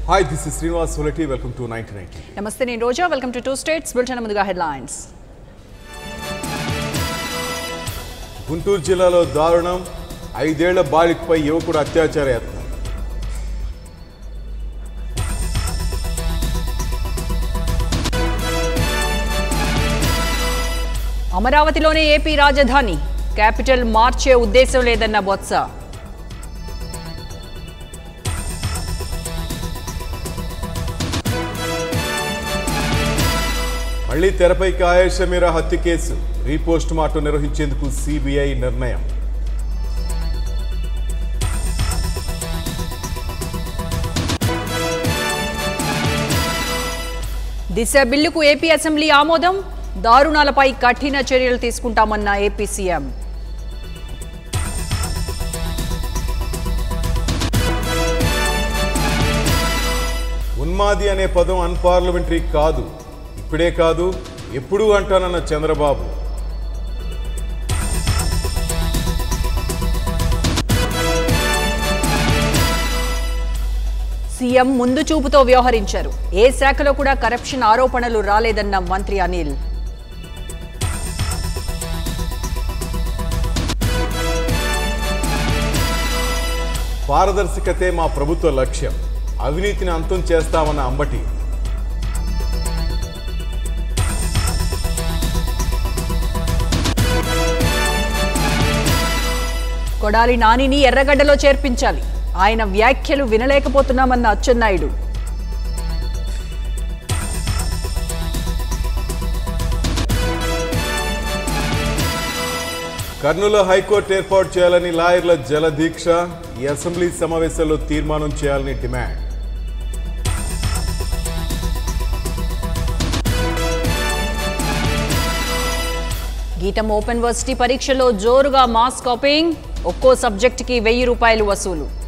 hi this is Srinivas Solati welcome to ninety ninety నమస్తే నేను Roja welcome to two states bulletin ముందుగా headlines Guntur జిల్లాలో దారుణం ఐదేళ్ల బాలికపై యువకుడు అత్యాచార యత్నం అమరావతిలోనే ఏపీ రాజధాని క్యాపిటల్ మార్చే ఉద్దేశం లేదన్న బొత్స మళ్లీ తెరపైకి ఆయేష మీరా హత్య కేసు రీపోస్ట్ మార్టం నిర్వహించేందుకు సిబిఐ నిర్ణయం దిశ బిల్లుకు ఏపీ అసెంబ్లీ ఆమోదం దారుణాలపై కఠిన చర్యలు తీసుకుంటామన్న ఏపీ సీఎం ఉన్మాది అనే పదం అన్పార్లమెంటరీ కాదు ఇప్పుడే కాదు ఎప్పుడూ అంటానన్న చంద్రబాబు సీఎం ముందు చూపుతో వ్యవహరించారు ఏ శాఖలో కూడా కరప్షన్ ఆరోపణలు రాలేదన్న మంత్రి అనిల్ పారదర్శకతే మా ప్రభుత్వ లక్ష్యం అవినీతిని అంతం చేస్తామన్న అంబటి కొడాలి నానిని ఎర్రగడ్డలో చేర్పించాలి ఆయన వ్యాఖ్యలు వినలేకపోతున్నామన్న అచ్చెన్నాయుడు కర్నూలు హైకోర్టు ఏర్పాటు చేయాలని లాయర్ల జల దీక్ష ఈ అసెంబ్లీ సమావేశాల్లో తీర్మానం చేయాలని డిమాండ్ గీతం ఓపెన్ వర్సిటీ పరీక్షలో జోరుగా మాస్ కాపింగ్ ఒక్కో సబ్జెక్టుకి వెయ్యి రూపాయలు వసూలు